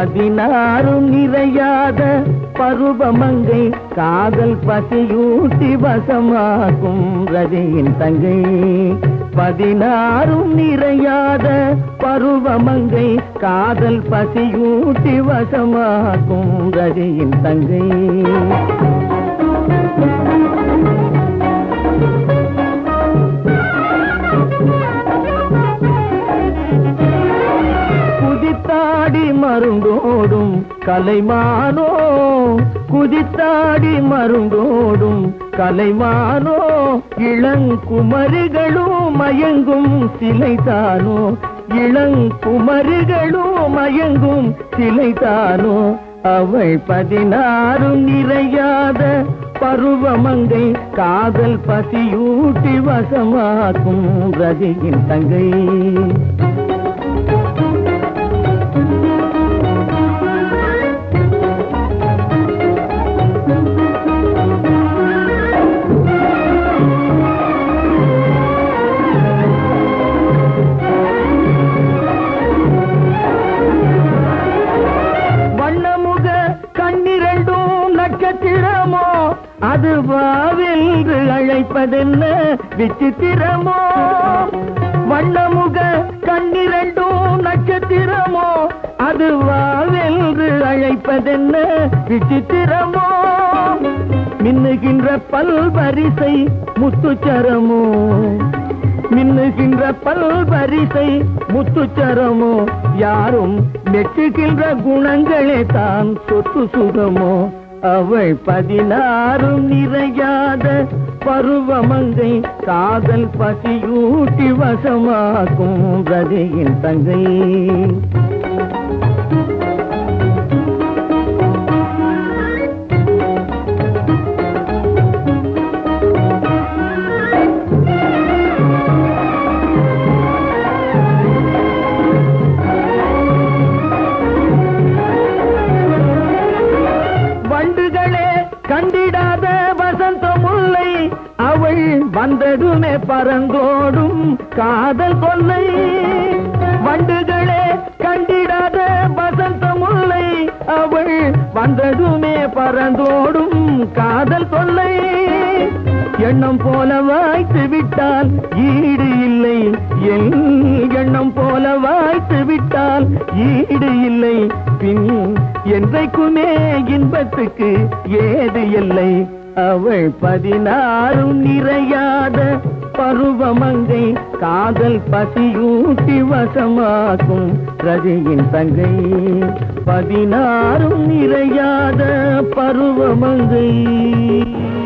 பதினாறும் நிறையாத பருவமங்கை காதல் பசியூட்டி வசமாக்கும் ரதியின் தங்கை பதினாறும் நிறையாத பருவமங்கை காதல் பசியூட்டி வசமாக்கும் ரதியின் தங்கை குதித்தாடி மருங்கோடும் கலைமானோ குதித்தாடி மருங்கோடும் கலைமானோ இளங்குமரிகளும் மயங்கும் சிலைதானோ இளங்குமரிகளும் மயங்கும் சிலைதானோ அவள் பதினாறும் நிறையாத பருவமங்கை காதல் பசியூட்டி வசமாக்கும் ரதியின் தங்கை வண்ணமுக கண்ணிரண்டும் நட்சத்திரமோ அது வாவென்று அழைப்பதென்ன விசித்திரமோ வண்ணமுக கண்ணிரண்டும் நட்சத்திரமோ அது வாவென்று அழைப்பதென்ன விசித்திரமோ மின்னுகின்ற பல்வரிசை முத்துச்சரமோ மின்னுகின்ற பல்வரிசை முத்துச்சரமோ யாரும் மெச்சுகின்ற குணங்களே தான் சொத்து சுகமோ அவள் பதினாறும் நிறையாத பருவமங்கை காதல் பசியூட்டி வசமாக்கும் ரதியின் தங்கை வண்டுகளே கண்டிடாத வசந்த முல்லை அவள் வந்ததுமே பறந்தோடும் காதல் கொல்லை வண்டுகளே கண்டிடாத வசந்த முல்லை அவள் வந்ததுமே பறந்தோடும் காதல் கொல்லை எண்ணம் போல வாய்த்து விட்டால் ஈடு இல்லை என் எண்ணம் போல வாய்த்து விட்டால் ஈடு இல்லை பின் என்றைக்குமே இன்பத்துக்கு ஏது இல்லை அவள் பதினாறும் நிறையாத பருவமங்கை காதல் பசியூட்டி வசமாக்கும் ரதியின் தங்கை பதினாறும் நிறையாத பருவமங்கை